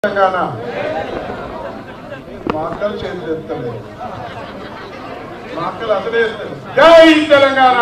తెలంగాణ మా అక్కలు చేతులు ఎత్తలేదు మా అక్కలు అసలే ఎత్తలేదు జై తెలంగాణ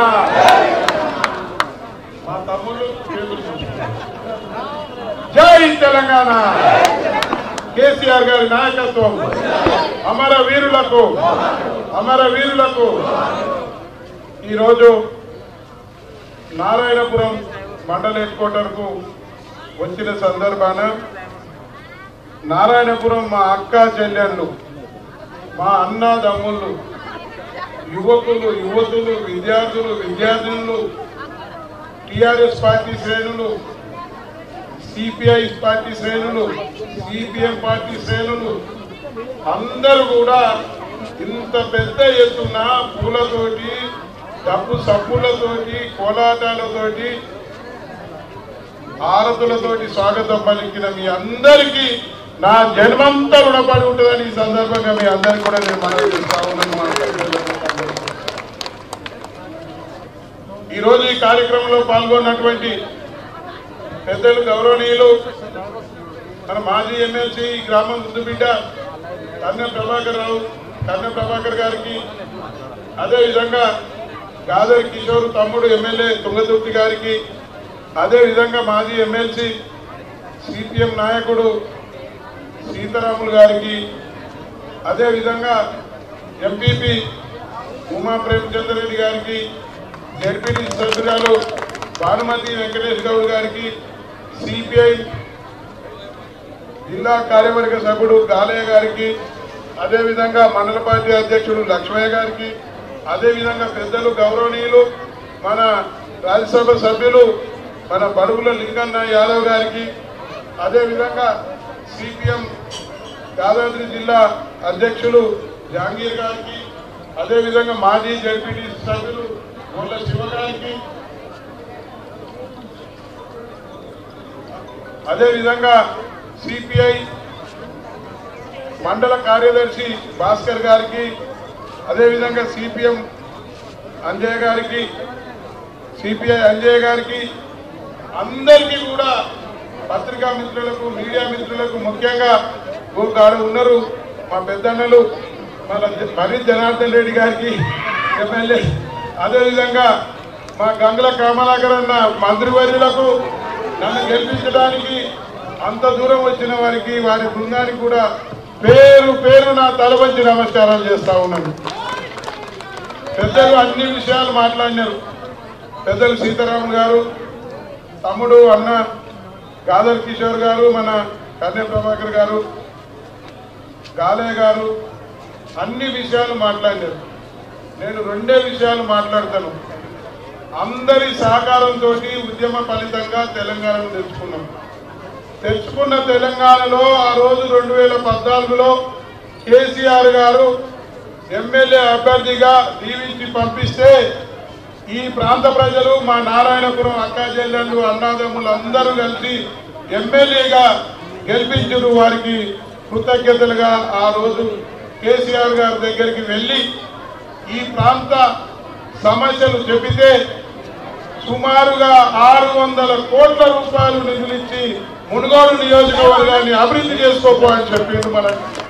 మా తమ్ముళ్ళు చేతులు చూస్తున్నారు. జై తెలంగాణ కేసీఆర్ గారి నాయకత్వం అమర వీరులకు అమర వీరులకు ఈరోజు నారాయణపురం మండల హెడ్ క్వార్టర్కు వచ్చిన సందర్భాన నారాయణపురం మా అక్క చెల్లెళ్ళు మా అన్నదమ్ముళ్ళు యువకులు యువతులు విద్యార్థులు విద్యార్థినులు టిఆర్ఎస్ పార్టీ శ్రేణులు సిపిఐ పార్టీ శ్రేణులు సిపిఎం పార్టీ శ్రేణులు అందరూ కూడా ఇంత పెద్ద ఎత్తున పూలతోటి డబ్బు సబ్బులతోటి కోలాటాలతోటి హారతులతోటి స్వాగతం పలికిన మీ అందరికీ నా జన్మంతా రుణపడి ఉంటుందని ఈ సందర్భంగా మీ అందరికీ కూడా నేను మనవి చేస్తా ఉన్నాను మా తల్లిదండ్రులకు. ఈరోజు ఈ కార్యక్రమంలో పాల్గొన్నటువంటి పెద్దలు గౌరవనీయులు మన మాజీ ఎమ్మెల్సీ ఈ గ్రామం ముందు బిడ్డ కన్నె ప్రభాకర్ రావు కన్నె ప్రభాకర్ గారికి అదేవిధంగా గాదర్ కిషోర్ తమ్ముడు ఎమ్మెల్యే తుంగతుర్తి గారికి అదేవిధంగా మాజీ ఎమ్మెల్సీ సిపిఎం నాయకుడు సీతారాములు గారికి అదేవిధంగా ఎంపీపీ ఉమా ప్రేమచంద్ర రెడ్డి గారికి జడ్పీటీ సభ్యురాలు భానుమతి వెంకటేష్ గౌడ్ గారికి సిపిఐ జిల్లా కార్యవర్గ సభ్యుడు గాలయ్య గారికి అదేవిధంగా మండల పార్టీ అధ్యక్షుడు లక్ష్మయ్య గారికి అదేవిధంగా పెద్దలు గౌరవనీయులు మన రాజ్యసభ సభ్యులు మన బడుగుల లింగన్న యాదవ్ గారికి అదేవిధంగా సిపిఎం యాదాద్రి జిల్లా అధ్యక్షులు జహాంగీర్ గారికి అదేవిధంగా మాజీ జడ్పీటీ సభ్యులు గొల్ల శివ గారికి అదేవిధంగా సిపిఐ మండల కార్యదర్శి భాస్కర్ గారికి అదేవిధంగా సిపిఎం అంజయ్ గారికి సిపిఐ అంజయ్ గారికి అందరికీ కూడా పత్రికా మిత్రులకు మీడియా మిత్రులకు ముఖ్యంగా ఆడ ఉన్నారు మా పెద్దన్నలు మన మరి జనార్దన్ రెడ్డి గారికి ఎమ్మెల్యే అదేవిధంగా మా గంగుల కమలాకర్ అన్న మంత్రివర్యులకు నన్ను గెలిపించడానికి అంత దూరం వచ్చిన వారికి వారి బృందానికి కూడా పేరు పేరు నా తల వంచి నమస్కారాలు చేస్తా ఉన్నాను పెద్దలు అన్ని విషయాలు మాట్లాడినారు పెద్దలు సీతారాములు గారు తమ్ముడు అన్న గాదర్ కిషోర్ గారు మన కన్య ప్రభాకర్ గారు గాలే గారు అన్ని విషయాలు మాట్లాడారు నేను రెండే విషయాలు మాట్లాడతాను అందరి సహకారంతో ఉద్యమ ఫలితంగా తెలంగాణను తెచ్చుకున్నాం తెచ్చుకున్న తెలంగాణలో ఆ రోజు రెండు వేల పద్నాలుగులో కేసీఆర్ గారు ఎమ్మెల్యే అభ్యర్థిగా దీవించి పంపిస్తే ఈ ప్రాంత ప్రజలు మా నారాయణపురం అక్క చెల్లెళ్ళు అన్నాదమ్ములు అందరూ కలిసి ఎమ్మెల్యేగా గెలిపించారు వారికి కృతజ్ఞతలుగా ఆ రోజు కేసీఆర్ గారి దగ్గరికి వెళ్ళి ఈ ప్రాంత సమస్యలు చెబితే సుమారుగా ఆరు వందల కోట్ల రూపాయలు నిధులిచ్చి మునుగోడు నియోజకవర్గాన్ని అభివృద్ధి చేసుకోపో అని చెప్పిండు మన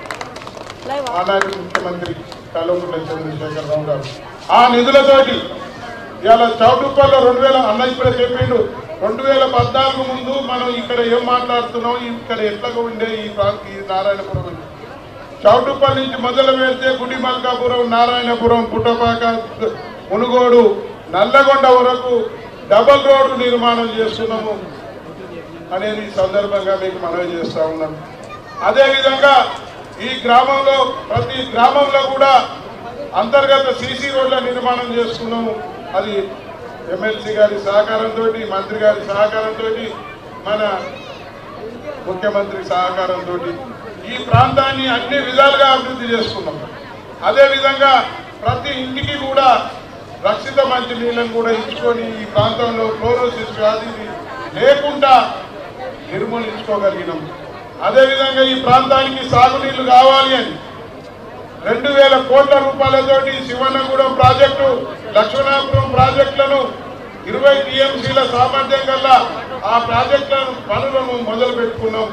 ఆనాటి ముఖ్యమంత్రి కల్వకుంట్ల చంద్రశేఖరరావు గారు ఆ నిధులతోటి ఇవాళ చౌటుప్పల్లో రెండు వేల అన్న ఇప్పుడే చెప్పిండు రెండు వేల పద్నాలుగు ముందు మనం ఇక్కడ ఏం మాట్లాడుతున్నాం ఇక్కడ ఎట్లా ఉండే ఈ ప్రాంత ఈ నారాయణపురం అని. చౌటుప్పల్ నుంచి మొదలు పెడితే గుడి మల్కాపురం నారాయణపురం పుట్టపాక మునుగోడు నల్లగొండ వరకు డబల్ రోడ్డు నిర్మాణం చేస్తున్నాము అనేది ఈ సందర్భంగా మీకు మనవి చేస్తా ఉన్నాను అదేవిధంగా ఈ గ్రామంలో ప్రతి గ్రామంలో కూడా అంతర్గత సీసీ రోడ్ల నిర్మాణం చేసుకున్నాము అది ఎమ్మెల్సీ గారి సహకారంతో మంత్రి గారి సహకారంతో మన ముఖ్యమంత్రి సహకారంతో ఈ ప్రాంతాన్ని అన్ని విధాలుగా అభివృద్ధి చేసుకున్నాం అదేవిధంగా ప్రతి ఇంటికి కూడా రక్షిత మంచి నీళ్ళను కూడా ఇచ్చుకొని ఈ ప్రాంతంలో క్లోరోసిస్ వ్యాధిని లేకుండా నిర్మూలించుకోగలిగినాం అదేవిధంగా ఈ ప్రాంతానికి సాగునీళ్లు కావాలి అని రెండు వేల కోట్ల రూపాయలతోటి శివన్నగూడెం ప్రాజెక్టు లక్ష్మణాపురం ప్రాజెక్టులను ఇరవై టీఎంసీల సామర్థ్యం కల్లా ఆ ప్రాజెక్టులను పనులను మొదలు పెట్టుకున్నాం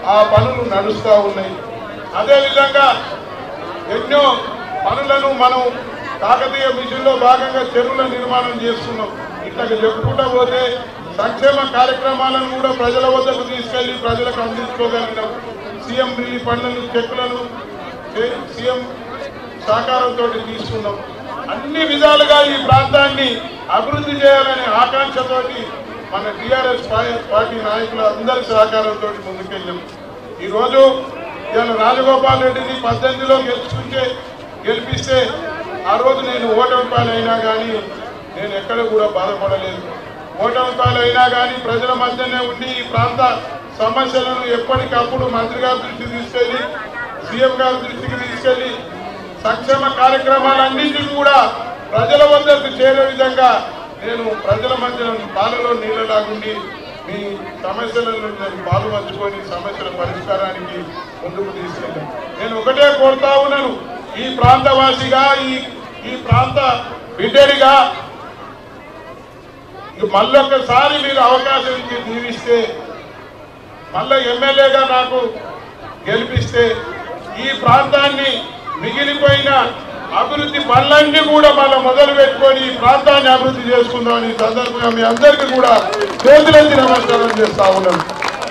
ఆ పనులు నడుస్తూ ఉన్నాయి అదేవిధంగా ఎన్నో పనులను మనం కాకతీయ మిషన్లో భాగంగా చెరువుల నిర్మాణం చేస్తున్నాం ఇట్లా చెప్పుకుంటా పోతే సంక్షేమ కార్యక్రమాలను కూడా ప్రజల వద్దకు తీసుకెళ్లి ప్రజలకు అందించుకోగలిగినాం సీఎం రిలీఫ్ ఫండ్లను చెక్కులను సీ- సీఎం సహకారంతో తీసుకున్నాం అన్ని విధాలుగా ఈ ప్రాంతాన్ని అభివృద్ధి చేయాలనే ఆకాంక్షతోటి మన టిఆర్ఎస్ పార్టీ నాయకులు అందరి సహకారంతో ముందుకెళ్ళాం ఈరోజు ఇవాళ రాజగోపాల్ రెడ్డిని పద్దెనిమిదిలో గెలుచుకుంటే గెలిపిస్తే ఆ రోజు నేను ఓటమి పాలైనా కానీ నేను ఎక్కడ కూడా బాధపడలేదు ఓటమి పాలైనా కానీ ప్రజల మధ్యనే ఉండి ఈ ప్రాంత సమస్యలను ఎప్పటికప్పుడు మంత్రి గారి దృష్టికి తీసుకెళ్లి సీఎం గారి దృష్టికి తీసుకెళ్లి సంక్షేమ కార్యక్రమాలన్నింటినీ కూడా ప్రజల వద్దకు చేరే విధంగా నేను ప్రజల మధ్య పాలలో నీళ్ళలాగుండి మీ సమస్యలను నేను పాలు పంచుకొని సమస్యల పరిష్కారానికి ముందుకు తీసుకెళ్ళాను నేను ఒకటే కోరుతా ఉన్నాను ఈ ప్రాంతవాసిగా ఈ ఈ ప్రాంత బిడ్డడిగా ఇక మళ్ళొక్కసారి మీరు అవకాశం ఇచ్చి దీవిస్తే మళ్ళీ ఎమ్మెల్యేగా నాకు గెలిపిస్తే ఈ ప్రాంతాన్ని మిగిలిపోయిన అభివృద్ధి పనులన్నీ కూడా మళ్ళీ మొదలు పెట్టుకొని ఈ ప్రాంతాన్ని అభివృద్ధి చేసుకుందామని ఈ సందర్భంగా మీ అందరికీ కూడా చేతులెత్తి నమస్కారం చేస్తా ఉన్నాను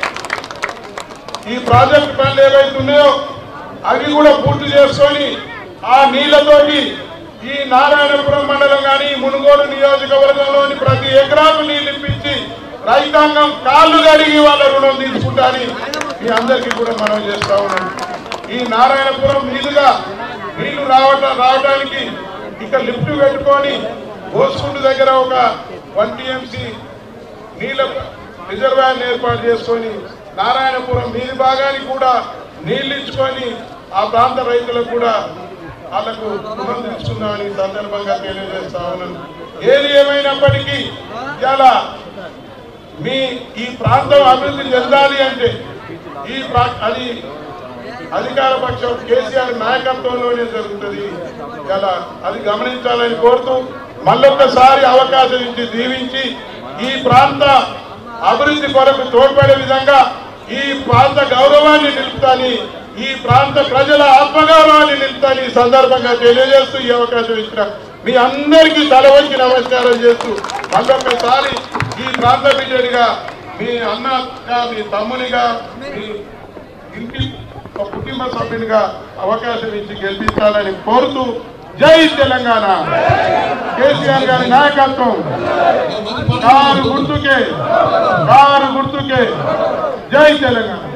ఈ ప్రాజెక్ట్ పనులు ఏవైతే ఉన్నాయో అవి కూడా పూర్తి చేసుకొని ఆ నీళ్లతోటి ఈ నారాయణపురం మండలం కానీ మునుగోడు నియోజకవర్గంలోని ప్రతి ఎకరాకు నీళ్లు ఇప్పించి రైతాంగం కాళ్ళు కడిగి వాళ్ళ రుణం తీసుకుంటారని మీ అందరికీ కూడా మనం చేస్తా ఉన్నాం ఈ నారాయణపురం మీదుగా నీళ్లు రావటం రావడానికి ఇక లిఫ్ట్ పెట్టుకొని గోసుకుంటు దగ్గర ఒక వన్ టీఎంసీ నీళ్ళ రిజర్వాయర్ ఏర్పాటు చేసుకొని నారాయణపురం నీటి భాగానికి కూడా నీళ్లు ఇచ్చుకొని ఆ ప్రాంత రైతులకు కూడా వాళ్ళకు రుణం తీసుకుందామని ఈ సందర్భంగా తెలియజేస్తా ఉన్నాను ఏది ఏమైనప్పటికీ ఇలా మీ ఈ ప్రాంతం అభివృద్ధి చెందాలి అంటే ఈ ప్రా అది అధికార పక్షం కేసీఆర్ నాయకత్వంలోనే జరుగుతుంది ఇలా అది గమనించాలని కోరుతూ మళ్ళొక్కసారి అవకాశం ఇచ్చి దీవించి ఈ ప్రాంత అభివృద్ధి కొరకు తోడ్పడే విధంగా ఈ ప్రాంత గౌరవాన్ని నిలుపుతాని ఈ ప్రాంత ప్రజల ఆత్మగౌరవాన్ని నిలుపుతాని ఈ సందర్భంగా తెలియజేస్తూ ఈ అవకాశం ఇచ్చిన మీ అందరికీ తల వంచి నమస్కారం చేస్తూ మళ్ళొక్కసారి ఈ ప్రాంత బిడ్డడిగా మీ అన్నగా మీ తమ్మునిగా మీ ఇంటి ఒక కుటుంబ సభ్యునిగా అవకాశం ఇచ్చి గెలిపించాలని కోరుతూ జై తెలంగాణ కేసీఆర్ గారి నాయకత్వం కారు గుర్తుకే కారు గుర్తుకే జై తెలంగాణ